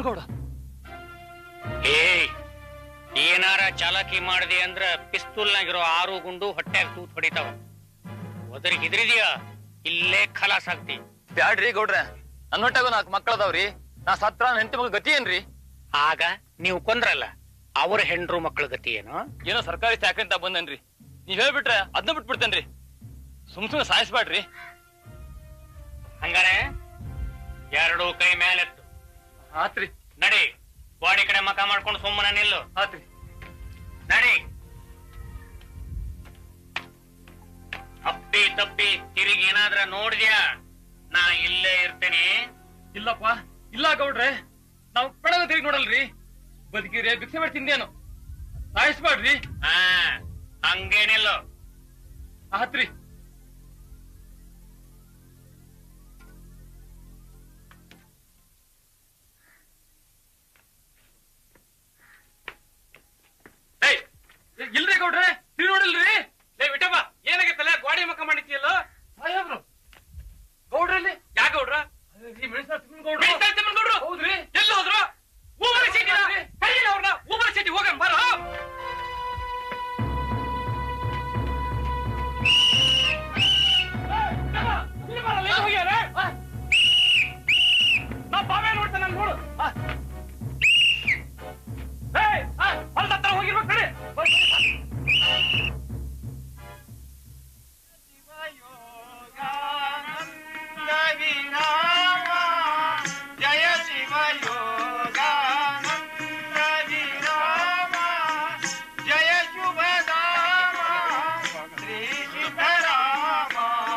ತಿಮ್ಮನಗೌಡ ಏಯ್ ಏನಾರ ಚಾಲಾಕಿ ಮಾಡಿದೆ ಅಂದ್ರ ಪಿಸ್ತೂಲ್ನಾಗಿರೋ ಆರು ಗುಂಡು ಹೊಟ್ಯಾಗ ತೂತ್ ಹೊಡಿತಾವ ಒದರಿಗೆ ಹೆದರಿದ್ಯಾ ಇಲ್ಲೇ ಖಲಾಸ್ ಆಗ್ತಿ ಬ್ಯಾಡ್ರಿ ಗೌಡ್ರ ನನ್ನ ಹೊಟ್ಟಾಗ ನಾಲ್ಕು ಮಕ್ಕಳದಾವ್ರಿ ನಾ ಸತ್ರ ನನ್ ಹೆಂಡತಿ ಮಗ ಗತಿ ಏನ್ರಿ ಆಗ ನೀವು ಕೊಂದ್ರಲ್ಲ ಅವ್ರ ಹೆಂಡ್ರು ಮಕ್ಕಳ ಗತಿ ಏನು ಏನೋ ಸರ್ಕಾರಿ ಚಾಕರಿ ಅಂತ ಬಂದನ್ರಿ ನೀವ್ ಹೇಳ್ಬಿಟ್ರೆ ಅದನ್ನ ಬಿಟ್ಬಿಡ್ತೇನ್ರಿ ಸುಮ್ ಸುಮ್ನೆ ಸಾಯಿಸ್ಬ್ಯಾಡ್ರಿ ಹಂಗಾರೆ ಎರಡು ಕೈ ಮೇಲೆತ್ತು ಆತ್ರಿ ನಡಿ ಗೋಡಿ ಕಡೆ ಮಕ ಮಾಡ್ಕೊಂಡು ಸುಮ್ಮನೆ ನಿಲ್ಲು ಆತ್ರಿ ನಡಿ ಅಪ್ಪಿ ತಪ್ಪಿ ತಿರುಗಿ ಏನಾದ್ರ ನೋಡಿದ್ಯಾ ನಾ ಇಲ್ಲೇ ಇರ್ತೇನೆ ಇಲ್ಲಪ್ಪ ಇಲ್ಲ ಗೌಡ್ರೆ ನಾವು ಬೆಳಗ್ಗೆ ತಿರುಗಿ ನೋಡಲ್ರಿ ಬದುಕಿದ್ರೆ ಭಿಕ್ಷೆ ಮಾಡಿ ತಿಂದೇನು ಸಾಯಿಸ್ಬ್ಯಾಡ್ರಿ ಹಾ ಹಂಗೇನಿಲ್ಲೋ ಆತ್ರಿ ಏಯ್, ಇಲ್ರಿ ಗೌಡ್ರೆ ತಿರುಗಿ ನೋಡಿಲ್ರಿ ಲೇ ವಿಠಪ್ಪ ಏನಾಗೈತಲ್ಲ ಗೋಡಿ ಮಕ್ಕ ಮಾಡಿದ್ಯಲ್ಲ ಸಾಹೇಬ್ರು ಗೌಡ್ರಲ್ಲಿ ಯಾ ಗೌಡ್ರ ಈ ಮೆಣಸಿನ ತಿಮ್ಮನ ಗೌಡ್ರು ಹೌದ್ರಿ ಎಲ್ಲಿ ಹೋದ್ರು ಹೂವರ ಶೆಟ್ಟಿ ಕರೀಲಿ ಅವ್ರನ್ನ ಹೂವರ ಶೆಟ್ಟಿ ಹೋಗಂ ಬರ ನಾ ಬಾವೇ ನೋಡ್ತಾನೆ ನೋಡು ಹೊಲದ ಹತ್ರ ಹೋಗಿರ್ಬೇಕು ಕಡೆ ಜಯ ಶಿವ ಯೋಗಾನಂದ ವಿರಾಮ ಜಯ ಶುಭಧಾಮ ಶ್ರೀ ಸಿದ್ಧರಾಮ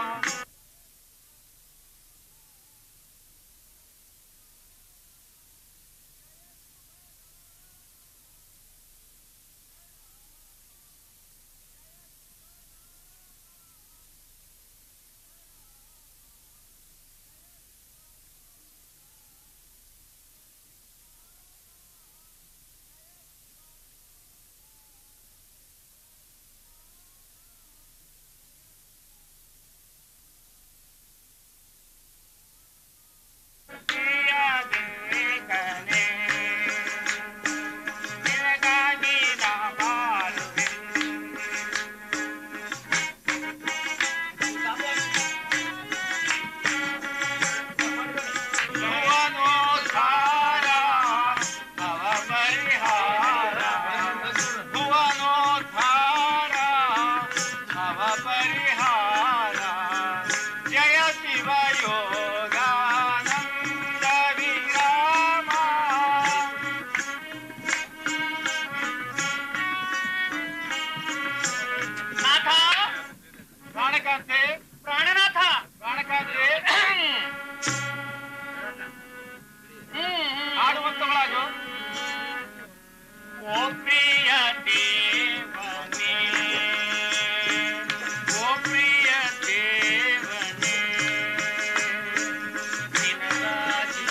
ಪರಿಹಾರ ಜಯ ಶಿವ ಯೋಗಾನಂದ ವಿರಾಮ ನಾಥ ಪ್ರಾಣಕಾಂತೆ ಪ್ರಾಣನಾಥ ಪ್ರಾಣಕಾಂತೆ ಆಡುವಂತಗಳಾಗು ಓ ಪ್ರಿಯ ದೇವನೇ ಓ ಪ್ರಿಯ ದೇವನೇ ನಿನಗಾಗಿ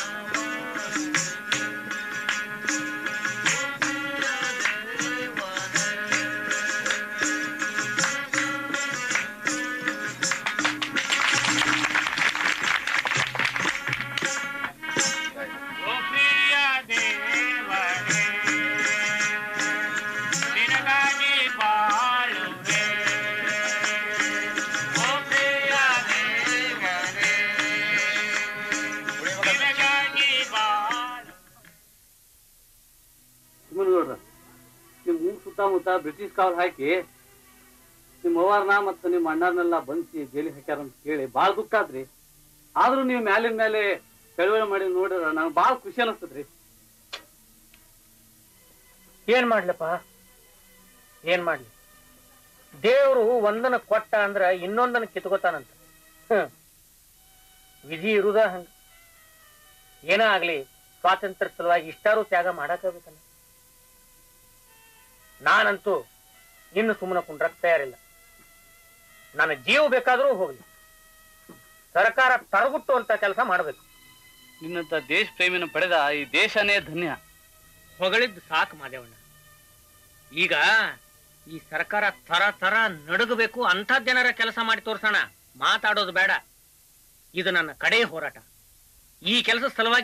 ಓ ಪ್ರಿಯ ದೇವನೇ ನಿನಗಾಗಿ ಬಾಳುವೆ ಓ ಪ್ರಿಯ ದೇವನೇ ನಿನಗಾಗಿ ಬಾಳು ತಿಮ್ಮನಗೌಡ್ರ ನಿಮ್ ಊರ್ ಸುತ್ತಮುತ್ತ ಬ್ರಿಟಿಷ್ ಕಾವಲ್ ಹಾಕಿ ನಿಮ್ ಅವ್ವಾರ್ನ ಮತ್ತ ನಿಮ್ ಅಣ್ಣರ್ನೆಲ್ಲ ಬಂಧಿಸಿ ಜೈಲಿಗೆ ಹಾಕ್ಯಾರ ಅಂತ ಕೇಳಿ ಬಾಳ ದುಃಖ ಆದ್ರಿ ಆದ್ರೂ ನೀವು ಮ್ಯಾಲಿನ ಮೇಲೆ ಚಳವಳಿ ಮಾಡಿ ನೋಡಿದ್ರ ನಂಗೆ ಬಾಳ ಖುಷಿ ಅನಿಸ್ತದ್ರಿ ಏನ್ ಮಾಡ್ಲಪ್ಪ ಏನ್ ಮಾಡ್ಲಿ ದೇವ್ರು ಒಂದನ ಕೊಟ್ಟ ಅಂದ್ರ ಇನ್ನೊಂದನ ಕಿತ್ಕೋತಾನಂತ ಹ್ಮ್. ವಿಧಿ ಇರುದ ಹಂಗ ಏನ ಆಗ್ಲಿ ಸ್ವಾತಂತ್ರ್ಯ ಸಲುವಾಗಿ ಇಷ್ಟಾರು ತ್ಯಾಗ ಮಾಡಕ್ಕಾಗಬೇಕಲ್ಲ ನಾನಂತೂ ಇನ್ನು ಸುಮ್ಮನೆ ಕುಂಡ್ರಕ್ ತಯಾರಿಲ್ಲ ನನ್ನ ಜೀವ ಬೇಕಾದ್ರೂ ಹೋಗ್ಲಿ ಸರ್ಕಾರ ತರಗುಟ್ಟು ಅಂತ ಕೆಲಸ ಮಾಡ್ಬೇಕು ನಿನ್ನಂತ ದೇಶ ಪ್ರೇಮಿನ ಪಡೆದ ಈ ದೇಶನೇ ಧನ್ಯ ಹೊಗಳಿದ್ದು ಸಾಕು ಮಾದೇವಣ್ಣ ಈಗ ಈ ಸರ್ಕಾರ ತರ ತರ ನಡುಗಬೇಕು ಅಂಥದ್ದೇನಾರ ಕೆಲಸ ಮಾಡಿ ತೋರ್ಸೋಣ ಮಾತಾಡೋದು ಬೇಡ ಇದು ನನ್ನ ಕಡೆ ಹೋರಾಟ ಈ ಕೆಲಸದ ಸಲುವಾಗಿ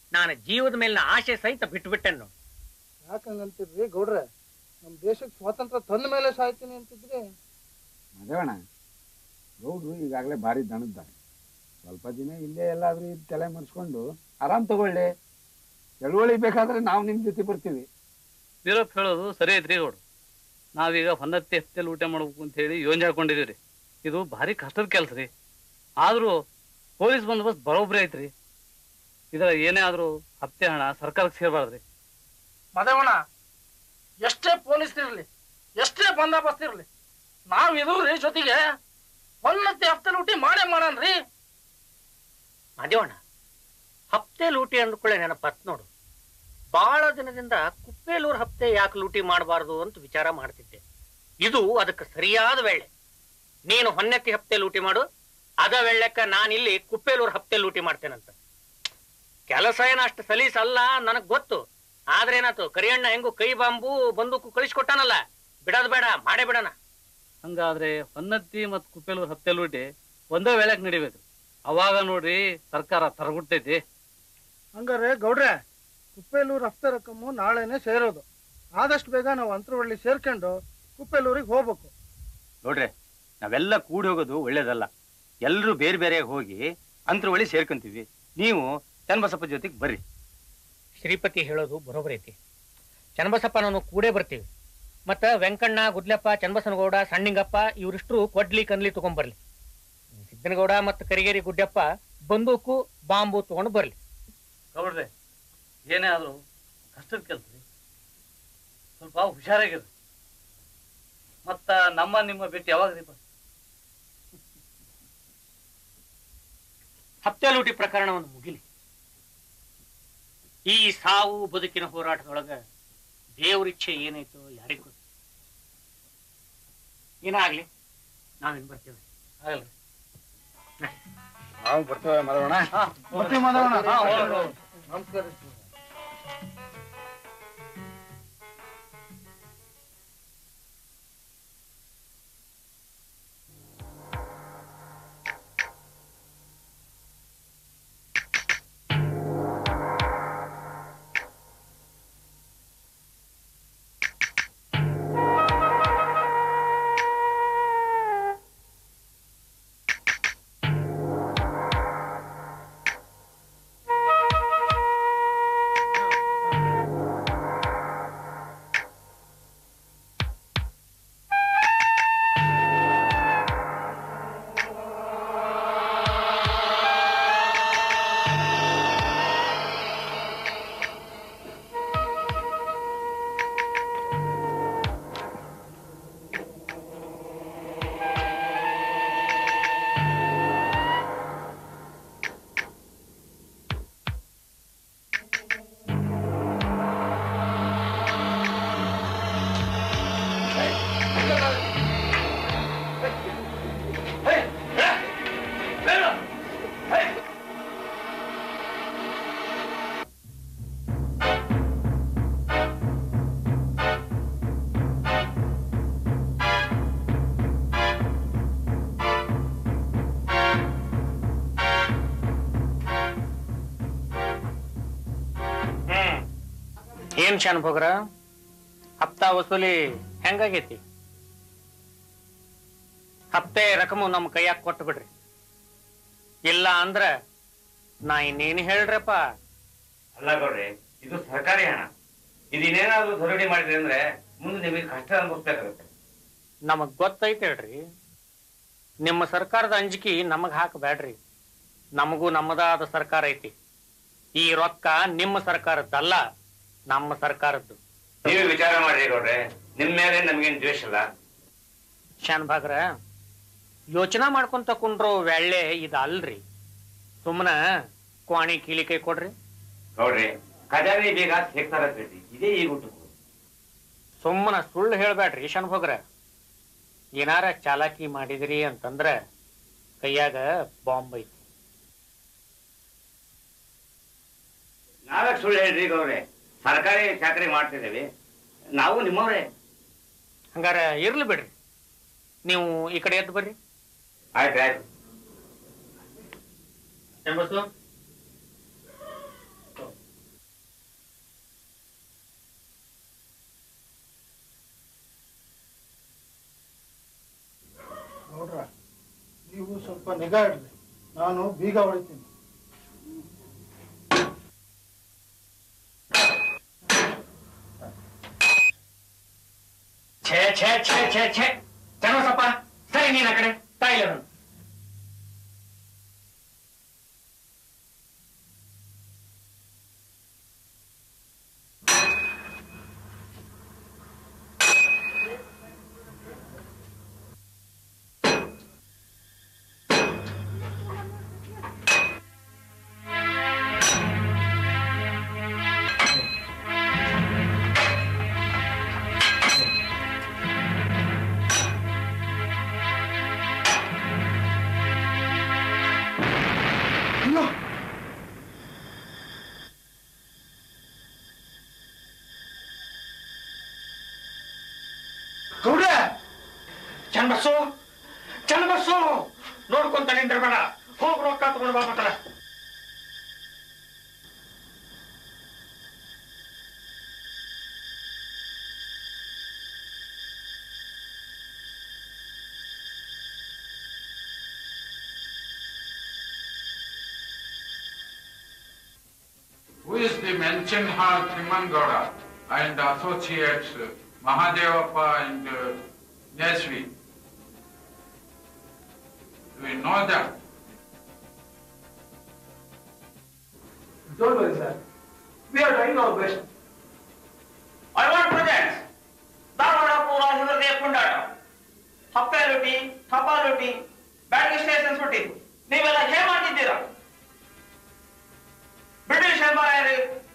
ನಾನು ಜೀವದ ಮೇಲಿನ ಆಸೆ ಸಹಿತ ಬಿಟ್ಬಿಟ್ಟೆನು ಯಾಕಂಗಂತೀರ್ರಿ ಗೌಡ್ರೆ ನಮ್ ದೇಶಕ್ಕೆ ಸ್ವಾತಂತ್ರ್ಯ ತಂದ ಮೇಲೆ ಸಾಯ್ತೀನಿ ಅಂತಿದ್ರಿ ಮದೇವಣ್ಣ ಗೌಡ್ರು ಈಗಾಗಲೇ ಭಾರಿ ದಣದ್ದಾರೆ ಸ್ವಲ್ಪ ದಿನ ಇಲ್ಲೇ ಎಲ್ಲಾದ್ರೂ ಇದ್ ತಲೆ ಮರ್ಸ್ಕೊಂಡು ಆರಾಮ್ ತಗೊಳ್ಳಿ ಚಳುವಳಿ ಬೇಕಾದ್ರೆ ನಾವು ನಿಮ್ ಜೊತೆ ಬರ್ತೀವಿ ವೀರಪ್ಪ ಹೇಳೋದು ಸರಿ ಐತ್ರಿ ಗೌಡ್ರು ನಾವೀಗ ಹೊನ್ನತ್ತಿ ಹತ್ತಲ್ಲಿ ಊಟ ಮಾಡ್ಬೇಕು ಅಂತ ಹೇಳಿ ಯೋಜನೆ ಹಾಕೊಂಡಿದೀವಿ ರೀ ಇದು ಭಾರಿ ಕಷ್ಟದ ಕೆಲಸ ರೀ ಆದ್ರೂ ಪೊಲೀಸ್ ಬಂದೋಬಸ್ತ್ ಬರೋಬ್ಬರಿ ಐತ್ರಿ ಇದರ ಏನೇ ಆದ್ರೂ ಹತ್ಯೆ ಹಣ ಸರ್ಕಾರಕ್ಕೆ ಸೇರಬಾರ್ದ್ರಿ ಮದೇವಣ್ಣ ಎಷ್ಟೇ ಪೊಲೀಸ್ ಇರ್ಲಿ ಎಷ್ಟೇ ಬಂದೋಬಸ್ತ್ ಇರ್ಲಿ ನಾವ್ ಇದೂರಿ ಜೊತೆಗೆ ಹೊನ್ನತ್ತಿ ಹಫ್ತೆ ಲೂಟಿ ಮಾಡೇ ಮಾಡನ್ರಿ ಮಾದೇವಣ್ಣ ಹಪ್ತೆ ಲೂಟಿ ಅಂದ್ಕೊಳ್ಳೆ ನೆನಪತ್ ನೋಡು ಬಹಳ ದಿನದಿಂದ ಕುಪ್ಪೇಲೂರ್ ಹಪ್ತೆ ಯಾಕೆ ಲೂಟಿ ಮಾಡಬಾರ್ದು ಅಂತ ವಿಚಾರ ಮಾಡ್ತಿದ್ದೆ ಇದು ಅದಕ್ಕೆ ಸರಿಯಾದ ವೇಳೆ ನೀನು ಹೊನ್ನೆತ್ತಿ ಹಪ್ತೆ ಲೂಟಿ ಮಾಡು ಅದ ವೇಳೆಕ್ಕ ನಾನಿಲ್ಲಿ ಕುಪ್ಪೇಲೂರ್ ಹಪ್ತೆ ಲೂಟಿ ಮಾಡ್ತೇನಂತ ಕೆಲಸ ಏನ ಅಷ್ಟು ಸಲೀಸಲ್ಲ ನನಗ್ ಗೊತ್ತು ಆದ್ರೇನಾತು ಕರಿಯಣ್ಣ ಹೆಂಗು ಕೈ ಬಾಂಬು ಬಂದೂಕು ಕಳಿಸ್ಕೊಟ್ಟಾನಲ್ಲ ಬಿಡೋದ್ ಬೇಡ ಮಾಡೇ ಬಿಡೋಣ ಹಂಗಾದ್ರೆ ಹೊನ್ನತ್ತಿ ಮತ್ತು ಕುಪ್ಪೆಲೂರು ಹತ್ಯೆ ಲೂಟಿ ಒಂದೇ ವೇಳೆಗೆ ನಡಿಬೇಕು ಅವಾಗ ನೋಡ್ರಿ ಸರ್ಕಾರ ತರಗುಟ್ಟೈತಿ ಹಂಗಾರೆ ಗೌಡ್ರೆ ಕುಪ್ಪೇಲೂರ್ ಹಫ್ತೆ ರಕಮ್ಮು ನಾಳೆನೆ ಸೇರೋದು ಆದಷ್ಟು ಬೇಗ ನಾವು ಅಂತರವಳ್ಳಿ ಸೇರ್ಕೊಂಡು ಕುಪ್ಪೇಲೂರಿಗೆ ಹೋಗ್ಬೇಕು ನೋಡ್ರೆ ನಾವೆಲ್ಲ ಕೂಡಿ ಹೋಗೋದು ಒಳ್ಳೇದಲ್ಲ ಎಲ್ಲರೂ ಬೇರೆ ಬೇರೆ ಹೋಗಿ ಅಂತರವಳಿ ಸೇರ್ಕೊಂತೀವಿ ನೀವು ಚನ್ನಬಸಪ್ಪ ಜೊತೆಗೆ ಬರ್ರಿ ಶ್ರೀಪತಿ ಹೇಳೋದು ಬರೋಬರ್ ಐತಿ ಚನ್ನಬಸಪ್ಪ ನಾನು ಕೂಡೇ ಬರ್ತೀವಿ ಮತ್ತ ವೆಂಕಣ್ಣ ಗುದ್ಲಪ್ಪ ಚನ್ನಬಸನಗೌಡ ಸಣ್ಣಿಂಗಪ್ಪ ಇವರಿಷ್ಟರು ಕೊಡ್ಲಿ ಕನ್ಲಿ ತಗೊಂಡ್ಬರ್ಲಿ ಸಿದ್ದನಗೌಡ ಮತ್ತು ಕರಿಗೇರಿ ಗುಡ್ಡಪ್ಪ ಬಂದೂಕು ಬಾಂಬು ತಗೊಂಡು ಬರ್ಲಿ ಗೌಡ್ರೆ ಏನೇ ಆದ್ರೂ ಕಷ್ಟದ ಕೆಲಸ ರೀ ಸ್ವಲ್ಪ ಹುಷಾರಾಗಿರ್ರಿ ಮತ್ತ ನಮ್ಮ ನಿಮ್ಮ ಭೇಟಿ ಯಾವಾಗ ರೀ ಹತ್ಯೆ ಲೂಟಿ ಪ್ರಕರಣವನ್ನು ಮುಗಿಲಿ ಈ ಸಾವು ಬದುಕಿನ ಹೋರಾಟದೊಳಗ ದೇವರಿಚ್ಛೆ ಏನಾಯ್ತು ಯಾರಿಗೂ ಗೊತ್ತು ಏನಾಗ್ಲಿ ನಾವೇನ್ ಬರ್ತೇವೆ ಆಗಲ್ರಿ ನಾವು ಬರ್ತೇವೆ ಮದವಣ್ಣ ಹಾ ಬರ್ತೀವಿ ಮಾಧವಣ್ಣ. ಹಾ, ಹೋಗ್ರಿ, ಹೋಗ್ರಿ. ನಮಸ್ಕಾರ ಏನ್ ಶಾನ್ಭೋಗ್ರ ಹಪ್ತಾ ವಸೂಲಿ ಹೆಂಗಾಗೈತಿ ಹಪ್ತೆ ರಕಮು ನಮ್ಮ ಕೈಯಾಗ ಕೊಟ್ಟು ಬಿಡ್ರಿ ಇಲ್ಲ ಅಂದ್ರ ನಾ ಇನ್ನೇನು ಹೇಳ್ರಪ್ಪ ಅಲ್ಲ ಗೌಡ್ರಿ ಇದು ಸರ್ಕಾರಿ ಹಣ ಇದಿನ್ನೇನಾದ್ರೂ ಧೋರಣೆ ಮಾಡಿದ್ರಿ ಅಂದ್ರೆ ಮುಂದೆ ನಿಮಗೆ ಕಷ್ಟ ಅನುಭವಿಸ್ಬೇಕಾಗುತ್ತೆ ನಮಗ್ ಗೊತ್ತೈತೆ ಹೇಳ್ರಿ ನಿಮ್ಮ ಸರ್ಕಾರದ ಅಂಜಿಕೆ ನಮಗ್ ಹಾಕಬೇಡ್ರಿ ನಮಗೂ ನಮ್ಮದಾದ ಸರ್ಕಾರ ಐತಿ ಈ ರೊಕ್ಕ ನಿಮ್ಮ ಸರ್ಕಾರದ್ದಲ್ಲ ನಮ್ಮ ಸರ್ಕಾರದ್ದು ನೀವೇ ವಿಚಾರ ಮಾಡ್ರಿ ಗೌಡ್ರೆ ನಿಮ್ ಮೇಲೆ ನಮ್ಗೇನ್ ದ್ವೇಷ ಇಲ್ಲ ಶಾನ್ಭಾಗ್ರ ಯೋಚನಾ ಮಾಡ್ಕೊಂತ ಕುಂಡ್ರೋ ವ್ಯಾಳ್ಳೆ ಇದ ಅಲ್ರಿ ಸುಮ್ಮನ ಕ್ವಾಣಿ ಕೀಲಿಕೈ ಕೊಡ್ರಿ ಗೌಡ್ರಿ ಖಜಾನೆ ಬೇಗ ಸಿಗ್ತಾರ ಕಟ್ಟಿ ಇದೇ ಈಗ ಊಟಕ್ಕೂ ಸುಮ್ಮನ ಸುಳ್ಳು ಹೇಳ್ಬೇಡ್ರಿ ಶಾನ್ಭೋಗ್ರ ಏನಾರ ಚಾಲಾಕಿ ಮಾಡಿದ್ರಿ ಅಂತಂದ್ರ ಕೈಯಾಗ ಬಾಂಬ್ ಐತಿ ನಾವೇ ಸುಳ್ಳು ಹೇಳ್ರಿ ಗೌಡ್ರೆ ಸರ್ಕಾರಿ ಚಾಕರಿ ಮಾಡ್ತಿದ್ದೇವೆ ನಾವು ನಿಮ್ಮವ್ರೆ ಹಂಗಾರ ಇರ್ಲಿ ಬಿಡ್ರಿ ನೀವು ಈ ಕಡೆ ಎದ್ದು ಬರ್ರಿ ಆಯ್ತು ಆಯ್ತು ನಿಗಾ ಇಡ್ರಿ ನಾನು ಬೀಗ ಹೊಡಿತೀನಿ ಛೇ ಛೇ ಛೇ ಛೇ ಛೇ ಚನ್ನಬಸಪ್ಪ ಸರಿ ನೀನ್ ಆ ಕಡೆ ತಾಯಿಲ್ಲ ನಾನು ಗೌಡ್ರೆ ಚನ್ನಬಸ್ಸು ಚನ್ನಬಸ್ಸು ನೋಡ್ಕೊಂತ ನಿಂದಿರ್ಬೇಡ ಹೋಗ್ ರೊಕ್ಕ ತಗೊಂಡು ಬಾಪತ್ರ Who is the mentioned Hall Timangauda and associates uh, Mahadevappa and uh, Nesvi? Do we know them? Don't worry, sir. We are trying our best. I want presents. Dharwad ಪೂರ ಹೃದಯ ಪುಂಡಾಟ ಹಪ್ಪೆ ಲುಟಿ ಥಪಾ ಲುಟಿ ಬ್ಯಾಟರಿ ಸ್ಟೇಷನ್ ಸುಟ್ಟಿದ್ದು ನೀವೆಲ್ಲ ಹೇಗೆ ಮಾಡ್ತಿದ್ದೀರಾ ಬ್ರಿಟಿಷ್ ಎಂಪೈರ್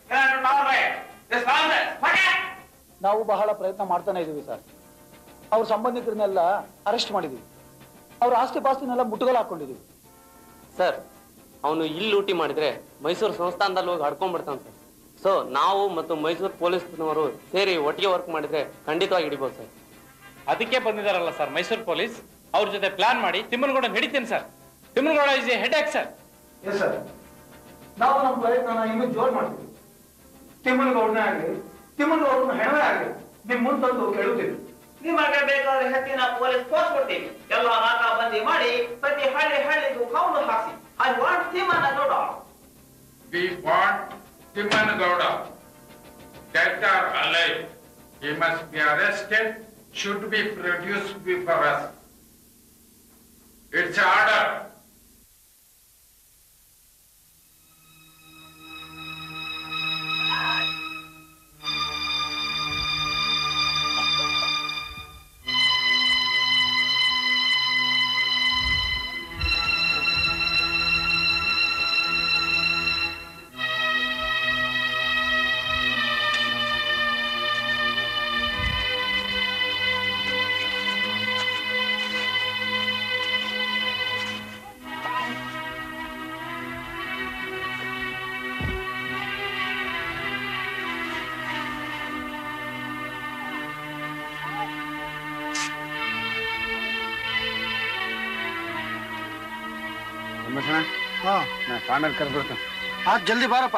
ನಾವು ಬಹಳ ಪ್ರಯತ್ನ ಮಾಡ್ತಾನೆ ಇದೀವಿ ಸರ್ ಅವ್ರ ಸಂಬಂಧಿಕರನ್ನೆಲ್ಲ ಅರೆಸ್ಟ್ ಮಾಡಿದೀವಿ ಅವ್ರ ಆಸ್ತಿ ಪಾಸ್ತಿನೆಲ್ಲ ಮುಟ್ಟುಗೋಲು ಹಾಕೊಂಡಿದೀವಿ ಸರ್ ಅವನು ಇಲ್ಲಿ ಲೂಟಿ ಮಾಡಿದ್ರೆ ಮೈಸೂರು ಸಂಸ್ಥಾನದಲ್ಲಿ ಹೋಗಿ ಹಡ್ಕೊಂಡ್ಬಿಡ್ತಾನೆ ಸರ್ ಸೊ ನಾವು ಮತ್ತು ಮೈಸೂರು ಪೊಲೀಸ್ನವರು ಸೇರಿ ಒಟ್ಟಿಗೆ ವರ್ಕ್ ಮಾಡಿದ್ರೆ ಖಂಡಿತವಾಗಿ ಹಿಡಿಬೋದು ಸರ್ ಅದಕ್ಕೆ ಬಂದಿದಾರಲ್ಲ ಸರ್ ಮೈಸೂರು ಪೊಲೀಸ್ ಅವ್ರ ಜೊತೆ ಪ್ಲಾನ್ ಮಾಡಿ ತಿಮ್ಮನಗೌಡ ಹಿಡಿತೀನಿ sir Timmanagowda is a head sir yes sir ನಾವು ನಮ್ಮ ಪ್ರಯತ್ನ ಇನ್ನೂ ಜೋರ್ ಮಾಡ್ತೀವಿ ತಿಮ್ಮನಗೌಡನೇ ಆಗಲಿ ತಿಮ್ಮನಗೌಡನ ಹೆಣವೇ ಆಗಲಿ ನಿಮ್ ಮುಂದೆ ತಂದು ಕೇಳುತ್ತೀವಿ ನಿಮಗೆ ಬೇಕಾದ್ರೆ ಹೆಚ್ಚಿನ ಪೊಲೀಸ್ ಫೋರ್ಸ್ ಕೊಡ್ತೀವಿ ಎಲ್ಲ ನಾಕಾ ಬಂದಿ ಮಾಡಿ ಪ್ರತಿ ಹಳ್ಳಿ ಹಳ್ಳಿಗೂ ಕೌಂಡು ಹಾಕಿ I want Timmanagowda We want Timangauda, dead or alive. He must be arrested, should be produced before us. It's order. ಹಾ ನಾ ಆಮೇಲೆ ಕರ್ಬಿಡ್ತೇನೆ ಆ ಜಲ್ದಿ ಬಾರಪ್ಪ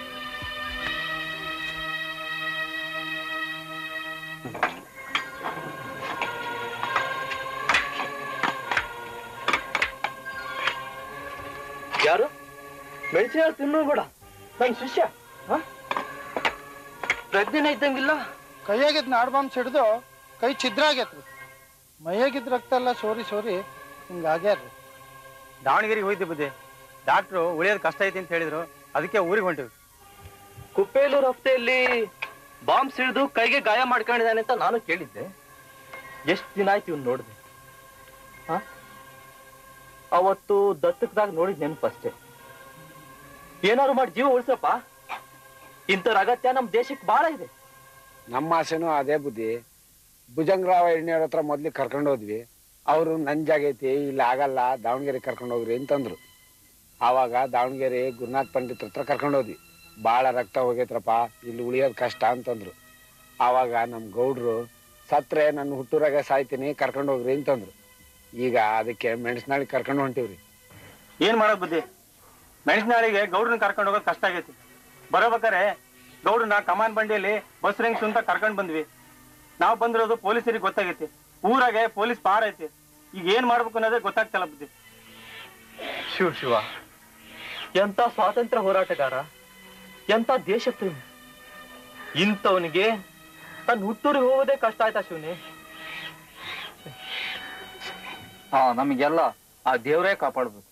ಯಾರು ಮೆಣಸಿನ ತಿನ್ನೋಬೇಡ ನನ್ ಶಿಷ್ಯ ಪ್ರಜ್ಞೆನೇ ಇದ್ದಂಗಿಲ್ಲ ಕೈಯಾಗಿದ್ ನಾಡ್ಬಾಂಬ್ ಸಿಡ್ದು ಕೈ ಛಿದ್ರ ಆಗೈತ್ರಿ ಮೈಯಾಗಿದ್ ರಕ್ತ ಎಲ್ಲ ಸೋರಿ ಸೋರಿ ಹಿಂಗಾಗ್ಯಾರ್ರಿ ದಾವಣಗೆರೆಗೆ ಹೋಯ್ತು ಬುದ್ಧಿ ಡಾಕ್ಟ್ರು ಉಳಿಯೋದು ಕಷ್ಟ ಐತಿ ಅಂತ ಹೇಳಿದ್ರು ಅದಕ್ಕೆ ಊರಿಗೆ ಹೊಂಟಿವಿ ಕುಪ್ಪೇಲೂರು ರಸ್ತೆಯಲ್ಲಿ ಬಾಂಬ್ ಸಿಡಿದು ಕೈಗೆ ಗಾಯ ಮಾಡ್ಕೊಂಡಿದ್ದಾನೆ ಅಂತ ನಾನು ಕೇಳಿದ್ದೆ ಎಷ್ಟು ದಿನ ಆಯ್ತು ಇವ್ನು ನೋಡಿದೆ ಅವತ್ತು ದತ್ತಕದಾಗ ನೋಡಿದ್ ನೆನಪು ಅಷ್ಟೇ ಏನಾದ್ರು ಮಾಡಿ ಜೀವ ಉಳಿಸಪ್ಪ ಇಂಥವ್ರ ಅಗತ್ಯ ನಮ್ ದೇಶಕ್ಕೆ ಬಹಳ ಇದೆ ನಮ್ಮ ಆಸೆನೂ ಅದೇ ಬುದ್ಧಿ ಭುಜಂಗರಾವ ಎಣ್ಣೆಯವ್ರ ಹತ್ರ ಮೊದ್ಲಿಗೆ ಕರ್ಕೊಂಡು ಹೋದ್ವಿ ಅವರು ನಂಜಾಗೈತಿ ಇಲ್ಲಿ ಆಗಲ್ಲ ದಾವಣಗೆರೆ ಕರ್ಕೊಂಡು ಹೋಗ್ರಿ ಅಂತಂದ್ರು ಆವಾಗ ದಾವಣಗೆರೆ ಗುರುನಾಥ್ ಪಂಡಿತ್ ಹತ್ರ ಕರ್ಕೊಂಡು ಹೋದ್ವಿ ಭಾಳ ರಕ್ತ ಹೋಗೈತ್ರಪ್ಪ ಇಲ್ಲಿ ಉಳಿಯೋದು ಕಷ್ಟ ಅಂತಂದ್ರು ಆವಾಗ ನಮ್ಮ ಗೌಡ್ರು ಸತ್ರೆ ನನ್ನ ಹುಟ್ಟೂರಾಗ ಸಾಯ್ತೀನಿ ಕರ್ಕೊಂಡು ಹೋಗ್ರಿ ಅಂತಂದ್ರು ಈಗ ಅದಕ್ಕೆ ಮೆಣಸಿನಾಳಿ ಕರ್ಕೊಂಡು ಹೊಂಟಿವ್ರಿ ಏನ್ ಮಾಡೋದ್ ಬುದ್ಧಿ ಮೆಣಸಿನಾಳಿಗೆ ಗೌಡ್ರನ್ನ ಕರ್ಕೊಂಡು ಹೋಗೋದು ಕಷ್ಟ ಆಗೈತಿ ಬರೋಬೇಕಾರೆ ಗೌಡ್ರನ್ನ ಕಮಾನ್ ಬಂಡಿಯಲ್ಲಿ ಬಸ್ ರಿಂಗ್ಸ್ ಅಂತ ಕರ್ಕೊಂಡ್ ಬಂದ್ವಿ ನಾವು ಬಂದಿರೋದು ಪೊಲೀಸರಿಗೆ ಗೊತ್ತಾಗೈತಿ ಊರಾಗೆ ಪೊಲೀಸ್ ಪಾರ ಐತಿ ಈಗ ಏನ್ ಮಾಡ್ಬೇಕು ಅನ್ನೋದೇ ಗೊತ್ತಾಗ್ತಲ್ಲ ಬುದ್ಧಿ ಶಿವ ಶಿವ ಎಂತ ಸ್ವಾತಂತ್ರ್ಯ ಹೋರಾಟಗಾರ ಎಂತ ದೇಶ ಪ್ರೇಮಿ ಇಂಥವನಿಗೆ ತನ್ನ ಹುಟ್ಟೂರಿಗೆ ಹೋಗೋದೇ ಕಷ್ಟ ಆಯ್ತಾ ಶಿವನೇ ಹಾ ನಮಗೆಲ್ಲ ಆ ದೇವರೇ ಕಾಪಾಡ್ಬೇಕು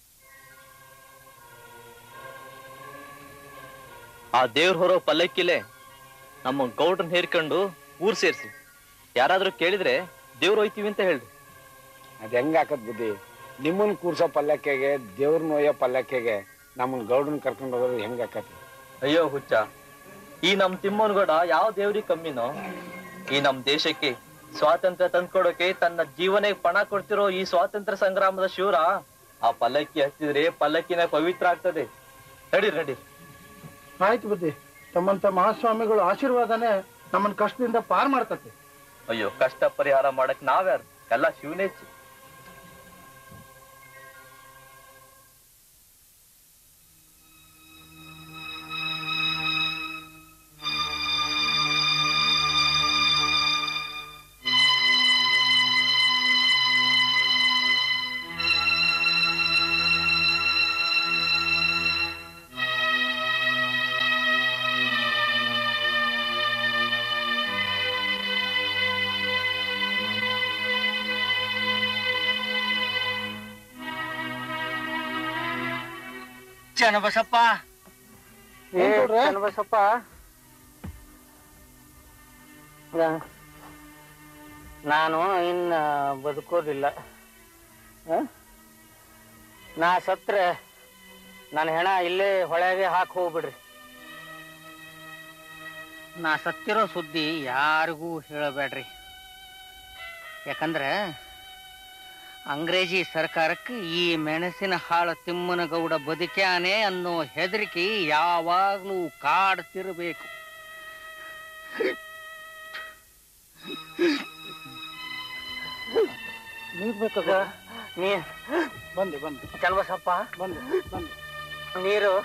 ಆ ದೇವ್ರ ಹೊರೋ ಪಲ್ಲಕ್ಕಿಲೆ ನಮ್ಮ ಗೌಡ್ರನ್ನ ಹೇರ್ಕೊಂಡು ಊರ್ ಸೇರ್ಸಿ ಯಾರಾದ್ರೂ ಕೇಳಿದ್ರೆ ದೇವ್ರು ಹೋಯ್ತೀವಿ ಅಂತ ಹೇಳ್ರಿ ಅದ್ ಹೆಂಗ್ ಹಾಕದ್ ಬುದ್ಧಿ ನಿಮ್ಮನ್ ಕೂರ್ಸೋ ಪಲ್ಲಕ್ಕೆಗೆ ದೇವ್ರ ನೋಯೋ ಪಲ್ಲಕ್ಕೆಗೆ ನಮ್ಮನ್ ಗೌಡನ್ ಕರ್ಕೊಂಡು ಹೋಗೋದು ಹೆಂಗ್ ಹಾಕತಿ ಅಯ್ಯೋ ಹುಚ್ಚ ಈ ನಮ್ ತಿಮ್ಮನಗೌಡ ಯಾವ ದೇವ್ರಿಗೆ ಕಮ್ಮಿನೋ ಈ ನಮ್ ದೇಶಕ್ಕೆ ಸ್ವಾತಂತ್ರ್ಯ ತಂದ್ಕೊಡೋಕೆ ತನ್ನ ಜೀವನೇ ಪಣ ಕೊಡ್ತಿರೋ ಈ ಸ್ವಾತಂತ್ರ್ಯ ಸಂಗ್ರಾಮದ ಶೂರ ಆ ಪಲ್ಲಕ್ಕಿ ಹತ್ತಿದ್ರೆ ಪಲ್ಲಕ್ಕಿನ ಪವಿತ್ರ ಆಗ್ತದೆ ನಡೀರಿ ನಡೀರಿ ಆಯ್ತು ಬುದ್ಧಿ ತಮ್ಮಂತ ಮಹಾಸ್ವಾಮಿಗಳು ಆಶೀರ್ವಾದನೇ ನಮ್ಮನ್ನ ಕಷ್ಟದಿಂದ ಪಾರ್ ಮಾಡ್ತತೆ ಅಯ್ಯೋ ಕಷ್ಟ ಪರಿಹಾರ ಮಾಡಕ್ ನಾವ್ಯಾರು ಎಲ್ಲ ಶಿವನೇಚ್ಚಿ ಚನ್ನಬಸಪ್ಪ ಏ ಚನ್ನಬಸಪ್ಪ ನಾ- ನಾನು ಇನ್ನ ಬದುಕೋದಿಲ್ಲ ಆ? ನಾ ಸತ್ರೆ ನನ್ನ ಹೆಣ ಇಲ್ಲೇ ಹೊಳೆಗೆ ಹಾಕಿ ಹೋಗ್ಬಿಡ್ರಿ ನಾ ಸತ್ತಿರೋ ಸುದ್ದಿ ಯಾರಿಗೂ ಹೇಳಬೇಡ್ರಿ ಯಾಕಂದ್ರೆ ಅಂಗ್ರೇಜಿ ಸರ್ಕಾರಕ್ಕೆ ಈ ಮೆಣಸಿನ ಹಾಳ ತಿಮ್ಮನಗೌಡ ಬದುಕ್ಯಾನೆ ಅನ್ನೋ ಹೆದರಿಕೆ ಯಾವಾಗ್ಲೂ ಕಾಡ್ತಿರ್ಬೇಕು ನೀರ್ ಬೇಕದ ನೀರ್ ಬಂದೆ ಬಂದೆ ಚನ್ನಬಸಪ್ಪ ಬಂದೆ ಬಂದೆ ನೀರು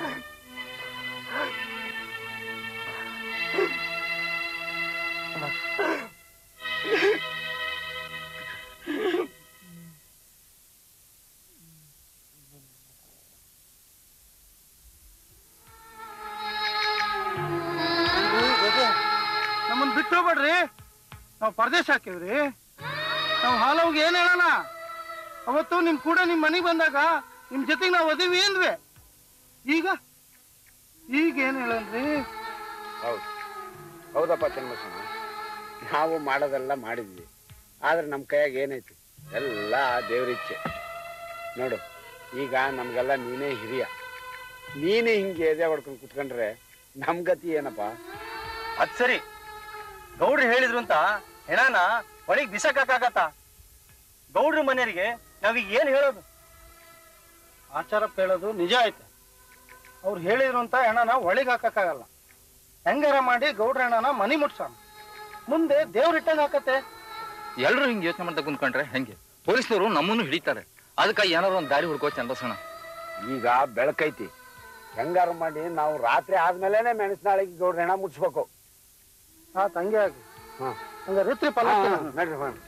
ನಮ್ಮನ್ ಬಿಟ್ಟು ಹೋಗ್ಬೇಡ್ರಿ ನಾವು ಪರದೇಶ ಹಾಕಿವ್ರಿ ನಾವು ಹಾಲವ್ಗೆ ಏನ್ ಹೇಳೋಣ ಅವತ್ತು ನಿಮ್ ಕೂಡ ನಿಮ್ ಮನೆಗೆ ಬಂದಾಗ ನಿಮ್ ಜೊತೆಗೆ ನಾವು ಒದಿವಿ ಅಂದ್ವಿ ಈಗ ಈಗ ಏನ್ ಹೇಳನ್ರಿ ಹೌದು ಹೌದಪ್ಪ ಚನ್ನಬಸಮ್ಮ ನಾವು ಮಾಡೋದೆಲ್ಲ ಮಾಡಿದ್ವಿ ಆದ್ರೆ ನಮ್ಮ ಕೈಯಾಗ ಏನೈತಿ ಎಲ್ಲ ದೇವ್ರ ಇಚ್ಛೆ ನೋಡು ಈಗ ನಮ್ಗೆಲ್ಲ ನೀನೇ ಹಿರಿಯ ನೀನೇ ಹಿಂಗೆ ಎದೆ ಹೊಡ್ಕೊಂಡು ಕುತ್ಕೊಂಡ್ರೆ ನಮ್ ಗತಿ ಏನಪ್ಪ ಅದ್ ಸರಿ ಗೌಡ್ರು ಹೇಳಿದ್ರು ಅಂತ ಹೆಣನ ಒಳಗ್ ಬಿಸಕ್ಕಾಗತ್ತ ಗೌಡ್ರ ಮನೆಯವರಿಗೆ ನಾವೀಗ ಏನ್ ಹೇಳೋದು ಆಚಾರ ಹೇಳೋದು ನಿಜ ಐತೆ ಅವ್ರು ಹೇಳಿದ್ರು ಅಂತ ಹೆಣನ ಒಳಗೆ ಹಾಕಕ್ಕಾಗಲ್ಲ ಹೆಂಗಾರ ಮಾಡಿ ಗೌಡ್ರ ಹೆಣನ ಮನಿ ಮುಟ್ಸೋಣ ಮುಂದೆ ದೇವ್ರ ಇಟ್ಟಂಗ ಹಾಕತ್ತೆ ಎಲ್ರು ಹಿಂಗ್ ಯೋಚನೆ ಮಾಡ್ತಾ ಕುಂತ್ಕೊಂಡ್ರೆ ಹೆಂಗೆ ಪೊಲೀಸ್ನವರು ನಮ್ಮನ್ನು ಹಿಡಿತಾರೆ ಅದಕ್ಕೆ ಏನಾರು ಒಂದ್ ದಾರಿ ಹುಡ್ಕೋ ಚಂದ್ರಸಣ ಈಗ ಬೆಳಕೈತಿ ಹೆಂಗಾರು ಮಾಡಿ ನಾವು ರಾತ್ರಿ ಆದ್ಮೇಲೆನೆ ಮೆಣಸಿನಾಳಿಗೆ ಗೌಡ್ರ ಹೆಣ ಮುಚ್ಬೇಕು ಆತ್ ಹಂಗೆ ಆಗಿ ಹಾ. ಹಂಗ ಋತ್ರಿ ಹಾ, ಪಲ್ಲ ನಡ್ರಿ ಹೋಗೋಣ.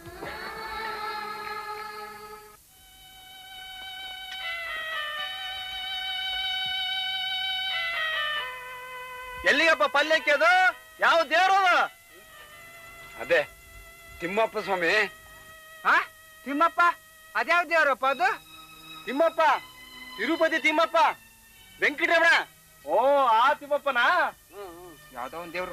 ಎಲ್ಲಿಗಪ್ಪ ಪಲ್ಯಕ್ಕೆ ಅದು ಯಾವ ದೇವ್ರು ಅದು ಅದೇ ತಿಮ್ಮಪ್ಪ ಸ್ವಾಮಿ ತಿಮ್ಮಪ್ಪ ಅದ್ಯಾವ ದೇವ್ರಪ್ಪ ಅದು ತಿಮ್ಮಪ್ಪ ತಿರುಪತಿ ತಿಮ್ಮಪ್ಪ ವೆಂಕಟರಮಣ ಓ ಆ ತಿಮ್ಮಪ್ಪನಾ ಯಾವ್ದೋ ಒಂದ್ ದೇವ್ರು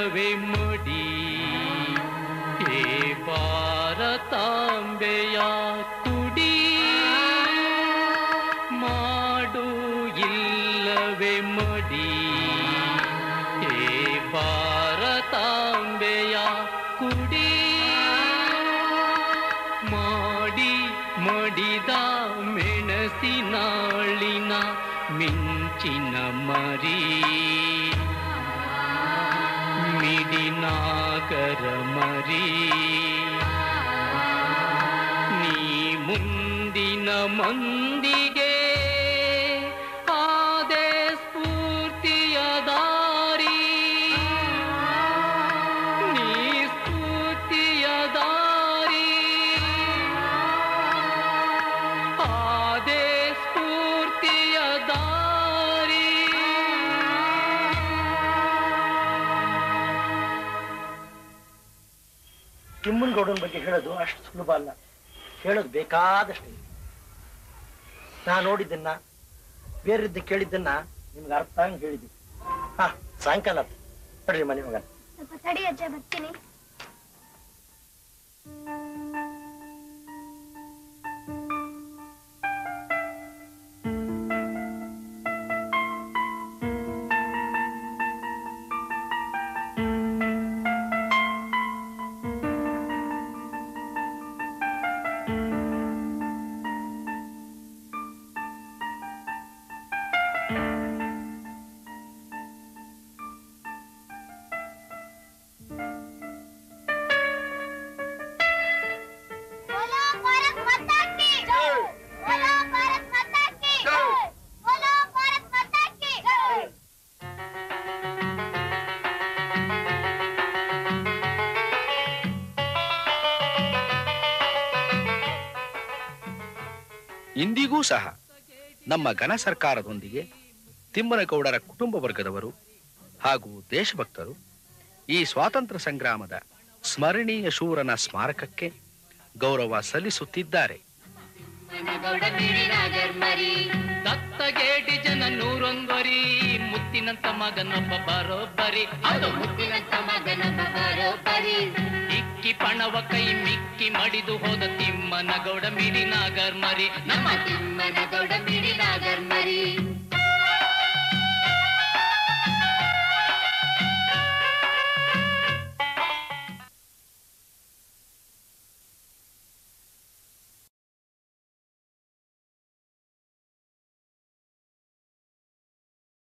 ಇಲ್ಲವೇ ಮಡಿ ಹೇ ಭಾರತಾಂಬೆಯ ಕುಡಿ ಮಾಡು ಇಲ್ಲವೇ ಮಡಿ ಹೇ ಭಾರತಾಂಬೆಯ ಕುಡಿ ಮಾಡಿ ಮಡಿದ ಮೆಣಸಿನಾಳಿನ ಮಿಂಚಿನ ಮರಿ ಮಿಡಿನಾಗರ ಮರಿ ನೀ ಮುಂದಿನ ಮಂದಿಗೆ ಆದೆ ಸ್ಫೂರ್ತಿಯ ದಾರಿ ನೀ ಸ್ಫೂರ್ತಿಯ ದಾರಿ ಆದೆ ಸ್ಫೂರ್ತಿಯ ದಾರಿ ತಿಮ್ಮನಗೌಡನ ಬಗ್ಗೆ ಹೇಳೋದು ಅಷ್ಟು ಸುಲಭ ಅಲ್ಲ ಹೇಳೋದು ಬೇಕಾದಷ್ಟು ಇದೆ. ನಾ ನೋಡಿದ್ದನ್ನ ಬೇರೆದ್ದ ಕೇಳಿದ್ದನ್ನ ನಿಮ್ಗೆ ಅರ್ಥ ಹಂಗೆ ಹೇಳಿದ್ವಿ ಹಾ ಸಾಯಂಕಾಲ ಆತು. ನಡ್ರಿ ಮನೆ ಮಗನ ಸ್ವಲ್ಪ ತಡಿ ಅಜ್ಜ ಬರ್ತೀನಿ बोलो भारत माता की जय बोलो भारत माता की जय बोलो भारत माता की जय ಇಂದಿಗೂ ಸಹ ನಮ್ಮ ಘನ ಸರ್ಕಾರದೊಂದಿಗೆ ತಿಮ್ಮನಗೌಡರ ಕುಟುಂಬ ವರ್ಗದವರು ಹಾಗೂ ದೇಶಭಕ್ತರು ಈ ಸ್ವಾತಂತ್ರ್ಯ ಸಂಗ್ರಾಮದ ಸ್ಮರಣೀಯ ಶೂರನ ಸ್ಮಾರಕಕ್ಕೆ ಗೌರವ ಸಲ್ಲಿಸುತ್ತಿದ್ದಾರೆ ಮನಗೌಡ ಮಿಡಿನಾಗರ್ ಮರಿ ದತ್ತಗೇಟಿ ಜನ ನೂರೊಂದ್ವರಿ ಮುತ್ತಿನಂತ ಮಗನೊಬ್ಬ ಬರೋಬ್ಬರಿ ಅದು ಮುತ್ತಿನಂತ ಮಗನೊಬ್ಬ ಬರೋಬ್ಬರಿ ಇಕ್ಕಿ ಪಣವ ಕೈ ಮಿಕ್ಕಿ ಮಡಿದು ಹೋದ ತಿಮ್ಮನಗೌಡ ಮಿಡಿನಾಗರ್ ಮರಿ ನಮ್ಮ ತಿಮ್ಮನಗೌಡ ಮಿಡಿನಾಗರ್ ಮರಿ